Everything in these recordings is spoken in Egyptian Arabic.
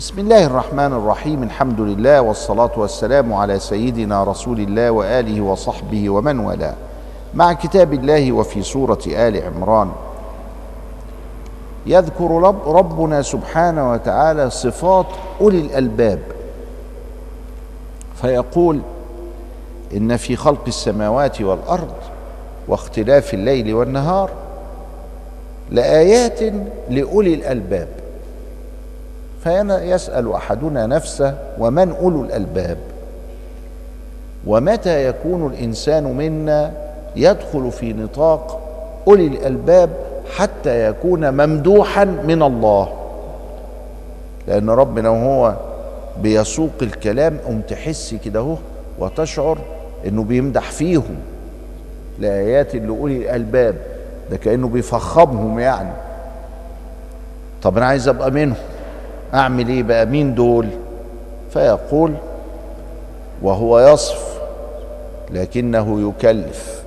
بسم الله الرحمن الرحيم الحمد لله والصلاة والسلام على سيدنا رسول الله وآله وصحبه ومن والاه مع كتاب الله وفي سورة آل عمران يذكر رب ربنا سبحانه وتعالى صفات أولي الألباب فيقول إن في خلق السماوات والأرض واختلاف الليل والنهار لآيات لأولي الألباب فيسأل أحدنا نفسه ومن أولو الألباب ومتى يكون الإنسان منا يدخل في نطاق أولي الألباب حتى يكون ممدوحا من الله لأن ربنا وهو بيسوق الكلام أم تحس كده اهو وتشعر انه بيمدح فيهم لآيات لأولي الألباب ده كأنه بيفخمهم يعني طب أنا عايز أبقى منهم أعمل إيه بقى مين دول فيقول وهو يصف لكنه يكلف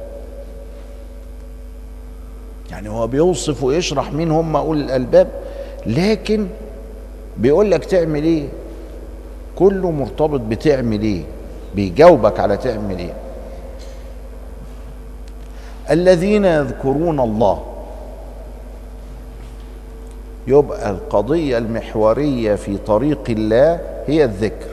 يعني هو بيوصف ويشرح مين هم أولي الألباب لكن بيقول لك تعمل إيه كله مرتبط بتعمل إيه بيجاوبك على تعمل إيه الذين يذكرون الله يبقى القضية المحورية في طريق الله هي الذكر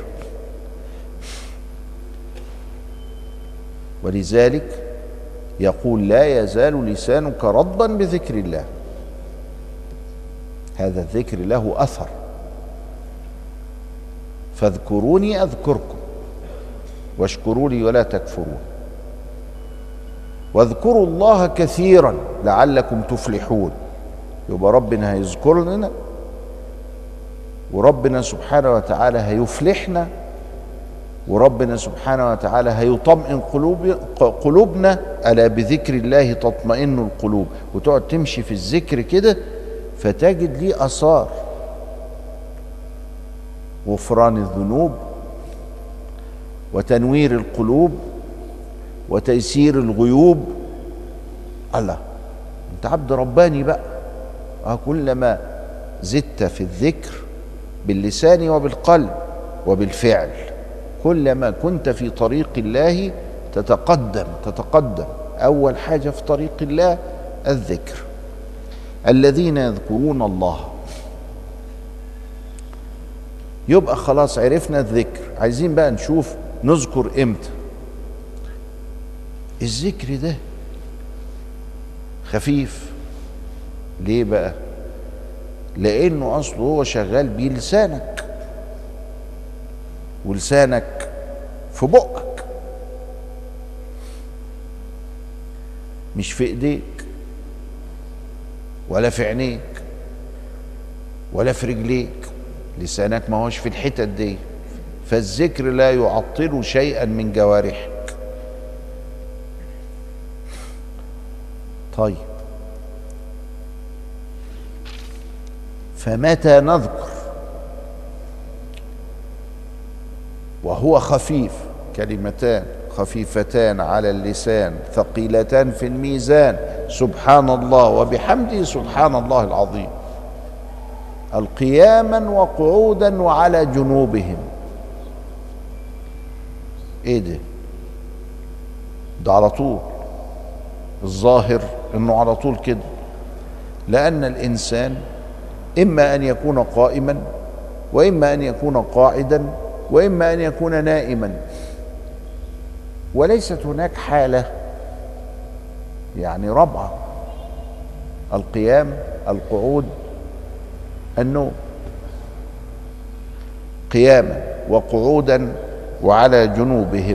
ولذلك يقول لا يزال لسانك رضا بذكر الله هذا الذكر له أثر فاذكروني أذكركم واشكروا لي ولا تكفرون واذكروا الله كثيرا لعلكم تفلحون يبقى ربنا هيذكر لنا وربنا سبحانه وتعالى هيفلحنا وربنا سبحانه وتعالى هيطمئن قلوب قلوبنا الا بذكر الله تطمئن القلوب وتقعد تمشي في الذكر كده فتجد ليه اثار غفران الذنوب وتنوير القلوب وتيسير الغيوب الله انت عبد رباني بقى اه كلما زدت في الذكر باللسان وبالقلب وبالفعل كلما كنت في طريق الله تتقدم تتقدم اول حاجه في طريق الله الذكر الذين يذكرون الله يبقى خلاص عرفنا الذكر عايزين بقى نشوف نذكر امتى الذكر ده خفيف ليه بقى لانه اصله هو شغال بيه لسانك ولسانك في بقك مش في ايديك ولا في عينيك ولا في رجليك لسانك ما هوش في الحتت دي فالذكر لا يعطل شيئا من جوارحك طيب فمتى نذكر وهو خفيف كلمتان خفيفتان على اللسان ثقيلتان في الميزان سبحان الله وبحمده سبحان الله العظيم القياما وقعودا وعلى جنوبهم ايه ده ده على طول الظاهر انه على طول كده لان الانسان اما ان يكون قائما واما ان يكون قاعدا واما ان يكون نائما وليست هناك حاله يعني رابعه القيام القعود النوم قياما وقعودا وعلى جنوبهم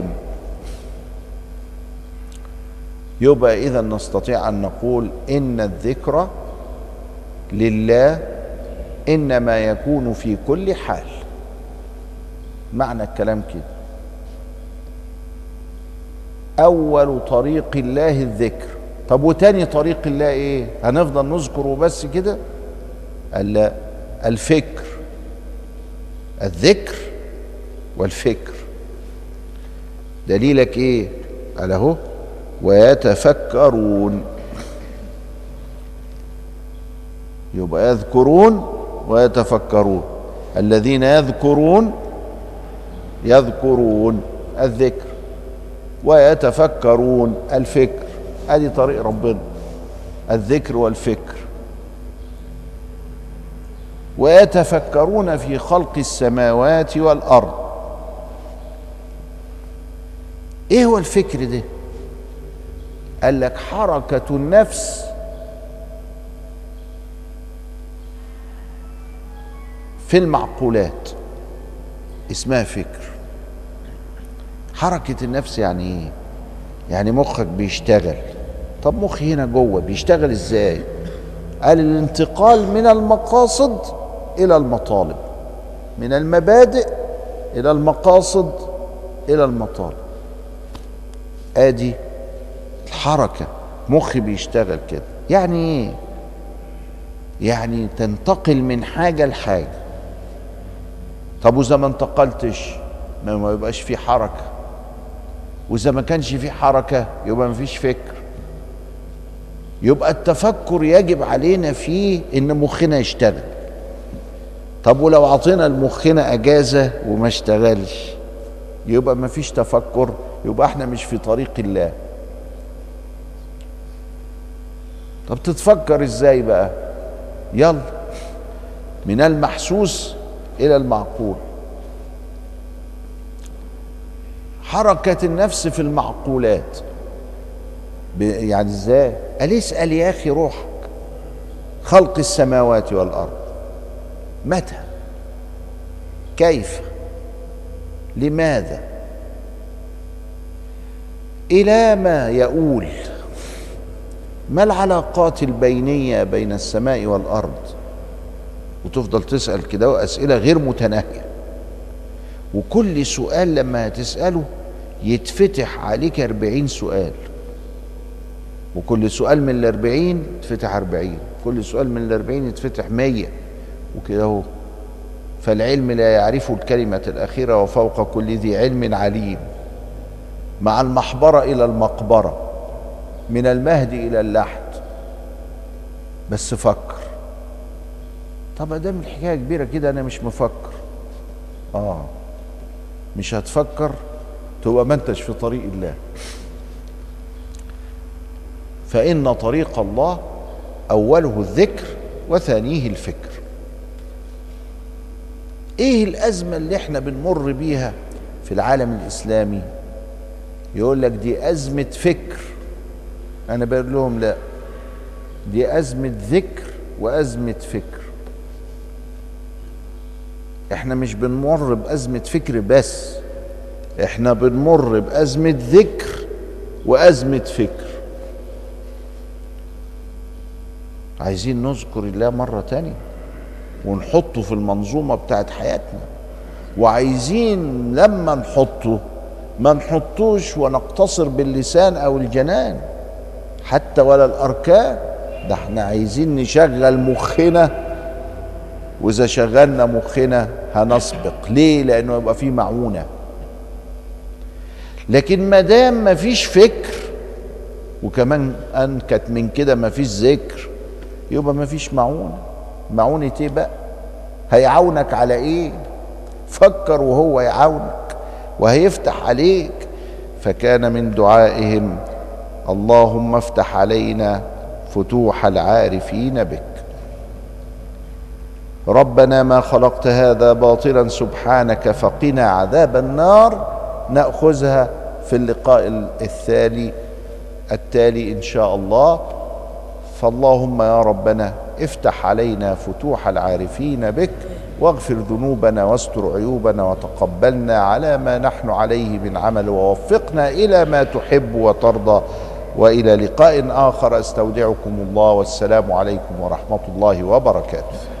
يبقى اذا نستطيع ان نقول ان الذكر لله انما يكون في كل حال معنى الكلام كده اول طريق الله الذكر طب وتاني طريق الله ايه هنفضل نذكر بس كده قال الفكر الذكر والفكر دليلك ايه قال اهو ويتفكرون يبقى يذكرون ويتفكرون الذين يذكرون يذكرون الذكر ويتفكرون الفكر ادي طريق ربنا الذكر والفكر ويتفكرون في خلق السماوات والارض ايه هو الفكر ده قال لك حركه النفس في المعقولات اسمها فكر حركة النفس يعني ايه يعني مخك بيشتغل طب مخي هنا جوه بيشتغل ازاي قال الانتقال من المقاصد الى المطالب من المبادئ الى المقاصد الى المطالب ادي الحركة مخي بيشتغل كده يعني ايه يعني تنتقل من حاجة لحاجة طب واذا ما انتقلتش ما يبقاش في حركه واذا ما كانش في حركه يبقى ما فيش فكر يبقى التفكر يجب علينا فيه ان مخنا يشتغل طب ولو عطينا لمخنا اجازه وما اشتغلش يبقى ما فيش تفكر يبقى احنا مش في طريق الله طب تتفكر ازاي بقى يلا من المحسوس الى المعقول حركة النفس في المعقولات يعني ازاي قال اسأل يا اخي روحك خلق السماوات والارض متى كيف لماذا الى ما يؤول ما العلاقات البينيه بين السماء والارض وتفضل تسال كده واسئله غير متناهيه وكل سؤال لما تساله يتفتح عليك أربعين سؤال وكل سؤال من الأربعين يتفتح أربعين كل سؤال من الأربعين يتفتح مية وكده هو فالعلم لا يعرف الكلمة الأخيرة وفوق كل ذي علم عليم مع المحبرة إلى المقبرة من المهد إلى اللحد بس فكر طب ده من الحكاية كبيرة كده أنا مش مفكر آه مش هتفكر تبقى ما انتش في طريق الله فإن طريق الله أوله الذكر وثانيه الفكر ايه الأزمة اللي احنا بنمر بيها في العالم الإسلامي يقول لك دي أزمة فكر أنا بقول لهم لا دي أزمة ذكر وأزمة فكر احنا مش بنمر بأزمة فكر بس احنا بنمر بأزمة ذكر وأزمة فكر عايزين نذكر الله مرة تانية ونحطه في المنظومة بتاعت حياتنا وعايزين لما نحطه ما نحطوش ونقتصر باللسان أو الجنان حتى ولا الأركان ده احنا عايزين نشغل مخنا وإذا شغلنا مخنا هنسبق ليه لأنه يبقى فيه معونة لكن ما دام ما فيش فكر وكمان أنكت من كده ما فيش ذكر يبقى ما فيش معونة معونة ايه بقى هيعاونك على ايه فكر وهو يعاونك وهيفتح عليك فكان من دعائهم اللهم افتح علينا فتوح العارفين بك ربنا ما خلقت هذا باطلا سبحانك فقنا عذاب النار ناخذها في اللقاء التالي التالي ان شاء الله فاللهم يا ربنا افتح علينا فتوح العارفين بك واغفر ذنوبنا واستر عيوبنا وتقبلنا على ما نحن عليه من عمل ووفقنا الى ما تحب وترضى والى لقاء اخر استودعكم الله والسلام عليكم ورحمه الله وبركاته